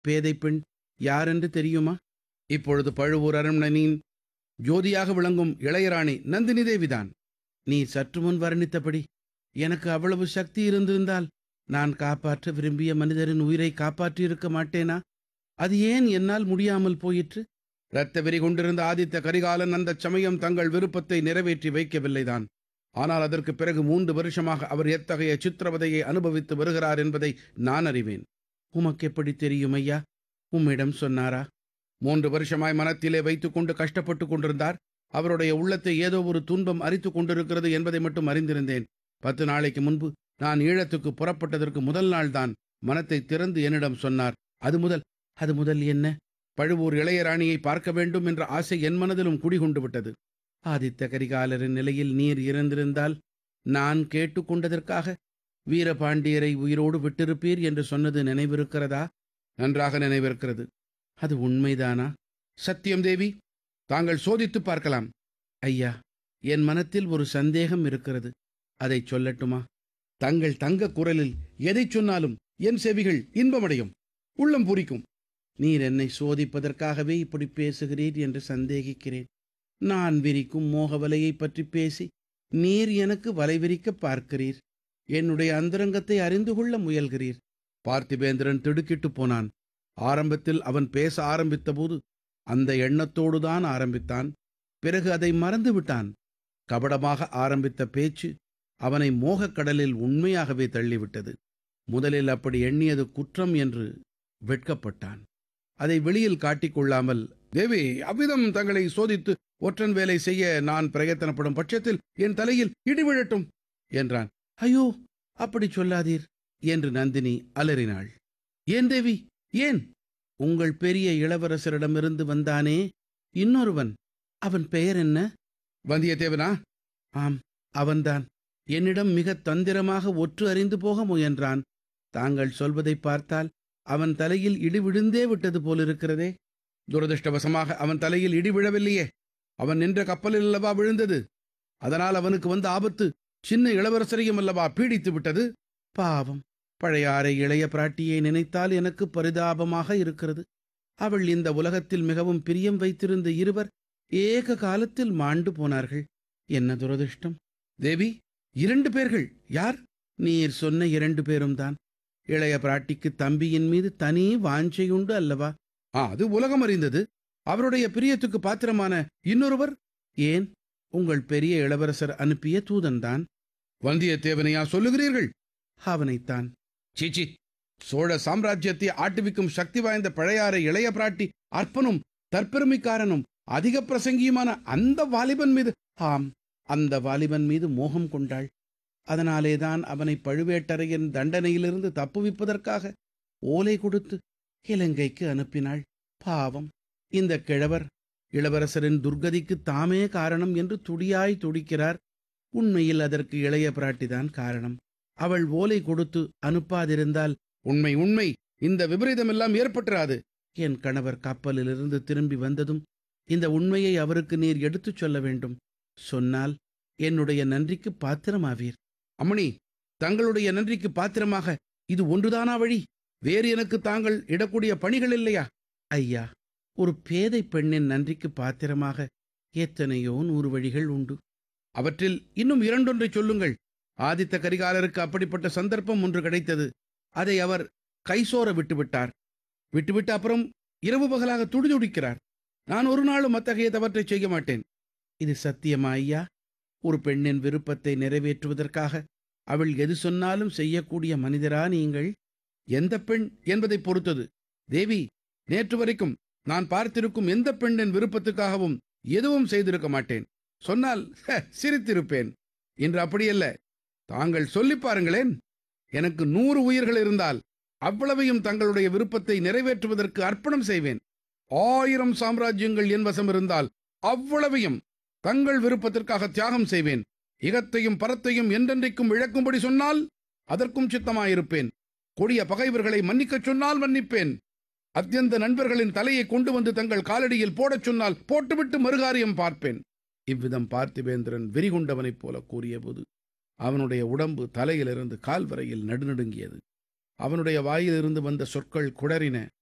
பேதை பெண் யாரென்று தெரியுமா இப்பொழுது பழுவூர் அரண்மனையின் ஜோதியாக விளங்கும் இளையராணி நந்தினி தேவிதான் நீ சற்று முன் வர்ணித்தபடி எனக்கு அவ்வளவு சக்தி இருந்திருந்தால் நான் காப்பாற்ற விரும்பிய மனிதரின் உயிரை காப்பாற்றியிருக்க மாட்டேனா அது ஏன் என்னால் முடியாமல் போயிற்று இரத்த வெறி கொண்டிருந்த ஆதித்த கரிகாலன் அந்தச் சமயம் தங்கள் விருப்பத்தை நிறைவேற்றி வைக்கவில்லைதான் ஆனால் அதற்கு பிறகு மூன்று வருஷமாக அவர் எத்தகைய சித்திரவதையை அனுபவித்து வருகிறார் என்பதை நான் அறிவேன் உமக்கு எப்படி தெரியும் ஐயா உம்மிடம் சொன்னாரா மூன்று வருஷமாய் மனத்திலே வைத்துக்கொண்டு கஷ்டப்பட்டு கொண்டிருந்தார் அவருடைய உள்ளத்தை ஏதோ ஒரு துன்பம் அரித்துக் கொண்டிருக்கிறது என்பதை மட்டும் அறிந்திருந்தேன் பத்து நாளைக்கு முன்பு நான் ஈழத்துக்கு புறப்பட்டதற்கு முதல் நாள்தான் மனத்தை திறந்து என்னிடம் சொன்னார் அது முதல் அது முதல் என்ன பழுவூர் இளையராணியை பார்க்க வேண்டும் என்ற ஆசை என் மனதிலும் குடிகொண்டு விட்டது ஆதித்த கரிகாலரின் நிலையில் நீர் இறந்திருந்தால் நான் கேட்டுக்கொண்டதற்காக வீரபாண்டியரை உயிரோடு விட்டிருப்பீர் என்று சொன்னது நினைவிருக்கிறதா நன்றாக நினைவிருக்கிறது அது உண்மைதானா சத்தியம் தேவி தாங்கள் சோதித்துப் பார்க்கலாம் ஐயா என் மனத்தில் ஒரு சந்தேகம் இருக்கிறது அதை சொல்லட்டுமா தங்கள் தங்க குரலில் எதைச் சொன்னாலும் என் செவிகள் இன்பமடையும் உள்ளம் பூரிக்கும் நீர் என்னை சோதிப்பதற்காகவே இப்படி பேசுகிறீர் என்று சந்தேகிக்கிறேன் நான் விரிக்கும் மோகவலையைப் பற்றி பேசி நீர் எனக்கு வலை விரிக்கப் பார்க்கிறீர் என்னுடைய அந்தரங்கத்தை அறிந்து கொள்ள முயல்கிறீர் பார்த்திபேந்திரன் திடுக்கிட்டுப் போனான் ஆரம்பத்தில் அவன் பேச ஆரம்பித்தபோது அந்த எண்ணத்தோடுதான் ஆரம்பித்தான் பிறகு அதை மறந்து விட்டான் கபடமாக ஆரம்பித்த பேச்சு அவனை மோகக் கடலில் உண்மையாகவே தள்ளிவிட்டது முதலில் அப்படி எண்ணியது குற்றம் என்று வெட்கப்பட்டான் அதை வெளியில் காட்டிக்கொள்ளாமல் தேவி அவ்விதம் தங்களை சோதித்து ஒற்றன் வேலை செய்ய நான் பிரயத்தனப்படும் பட்சத்தில் என் தலையில் இடி விழட்டும் என்றான் ஐயோ அப்படி சொல்லாதீர் என்று நந்தினி அலறினாள் ஏன் தேவி ஏன் உங்கள் பெரிய இளவரசரிடமிருந்து வந்தானே இன்னொருவன் அவன் பெயர் என்ன வந்தியத்தேவனா ஆம் அவன்தான் என்னிடம் மிக தந்திரமாக ஒற்று அறிந்து போக முயன்றான் தாங்கள் சொல்வதை பார்த்தால் அவன் தலையில் இடி விழுந்தே விட்டது போலிருக்கிறதே துரதிருஷ்டவசமாக அவன் தலையில் இடி விழவில்லையே அவன் நின்ற கப்பலில் அல்லவா விழுந்தது அதனால் அவனுக்கு வந்த ஆபத்து சின்ன இளவரசரையும் அல்லவா பீடித்து விட்டது பாவம் பழையாறை இளைய பிராட்டியை நினைத்தால் எனக்கு பரிதாபமாக இருக்கிறது அவள் இந்த உலகத்தில் மிகவும் பிரியம் வைத்திருந்த இருவர் ஏக காலத்தில் மாண்டு போனார்கள் என்ன துரதிருஷ்டம் தேவி இரண்டு பேர்கள் யார் நீர் சொன்ன இரண்டு பேரும் தான் இளைய பிராட்டிக்கு தம்பியின் மீது தனி வாஞ்சையுண்டு அல்லவா ஆ அது உலகம் அறிந்தது அவருடைய பிரியத்துக்கு பாத்திரமான இன்னொருவர் ஏன் உங்கள் பெரிய இளவரசர் அனுப்பிய தூதன்தான் வந்தியத்தேவனையா சொல்லுகிறீர்கள் அவனைத்தான் சீச்சி சோழ சாம்ராஜ்யத்தை ஆட்டுவிக்கும் சக்தி வாய்ந்த பழையாறை இளைய பிராட்டி அற்பனும் தற்பெருமைக்காரனும் அதிக பிரசங்கியுமான அந்த வாலிபன் மீது ஆம் அந்த வாலிபன் மீது மோகம் கொண்டாள் அதனாலேதான் அவனை பழுவேட்டரையன் தண்டனையிலிருந்து தப்புவிப்பதற்காக ஓலை கொடுத்து இலங்கைக்கு அனுப்பினாள் பாவம் இந்த கிழவர் இளவரசரின் துர்கதிக்கு தாமே காரணம் என்று துடியாய் துடிக்கிறார் உண்மையில் அதற்கு இளைய பிராட்டிதான் காரணம் அவள் ஓலை கொடுத்து அனுப்பாதிருந்தால் உண்மை உண்மை இந்த விபரீதமெல்லாம் ஏற்பட்டிராது என் கணவர் கப்பலிலிருந்து திரும்பி வந்ததும் இந்த உண்மையை அவருக்கு நீர் எடுத்துச் சொல்ல வேண்டும் சொன்னால் என்னுடைய நன்றிக்கு பாத்திரமாவீர் அம்மணி தங்களுடைய நன்றிக்கு பாத்திரமாக இது ஒன்றுதானா வழி வேறு எனக்கு தாங்கள் இடக்கூடிய பணிகள் இல்லையா ஐயா ஒரு பேதை பெண்ணின் நன்றிக்கு பாத்திரமாக எத்தனையோ நூறு வழிகள் உண்டு அவற்றில் இன்னும் இரண்டொன்றை சொல்லுங்கள் ஆதித்த கரிகாலருக்கு அப்படிப்பட்ட சந்தர்ப்பம் ஒன்று கிடைத்தது அதை அவர் கைசோர விட்டுவிட்டார் விட்டுவிட்டு அப்புறம் இரவு பகலாக துடிதுடிக்கிறார் நான் ஒரு நாளும் அத்தகைய தவற்றை செய்ய மாட்டேன் இது சத்தியமா ஐயா ஒரு பெண்ணின் விருப்பத்தை நிறைவேற்றுவதற்காக அவள் எது சொன்னாலும் செய்யக்கூடிய மனிதரா நீங்கள் எந்த பெண் என்பதை பொறுத்தது தேவி நேற்று வரைக்கும் நான் பார்த்திருக்கும் எந்த பெண்ணின் விருப்பத்துக்காகவும் எதுவும் செய்திருக்க மாட்டேன் சொன்னால் ஹ, சிரித்திருப்பேன் இன்று அப்படியல்ல தாங்கள் சொல்லிப் பாருங்களேன் எனக்கு நூறு உயிர்கள் இருந்தால் அவ்வளவையும் தங்களுடைய விருப்பத்தை நிறைவேற்றுவதற்கு அர்ப்பணம் செய்வேன் ஆயிரம் சாம்ராஜ்யங்கள் என் வசம் இருந்தால் அவ்வளவையும் தங்கள் விருப்பத்திற்காக தியாகம் செய்வேன் இகத்தையும் பரத்தையும் என்றென்றைக்கும் இழக்கும்படி சொன்னால் அதற்கும் சித்தமாயிருப்பேன் கொடிய பகைவர்களை மன்னிக்கச் சொன்னால் மன்னிப்பேன் அத்தியந்த நண்பர்களின் தலையை கொண்டு வந்து தங்கள் காலடியில் போடச் சொன்னால் போட்டுவிட்டு மறுகாரியம் பார்ப்பேன் இவ்விதம் பார்த்திபேந்திரன் வெறிகொண்டவனைப் போல கூறியபோது அவனுடைய உடம்பு தலையிலிருந்து கால் வரையில் நடுநடுங்கியது அவனுடைய வாயிலிருந்து வந்த சொற்கள் குடறின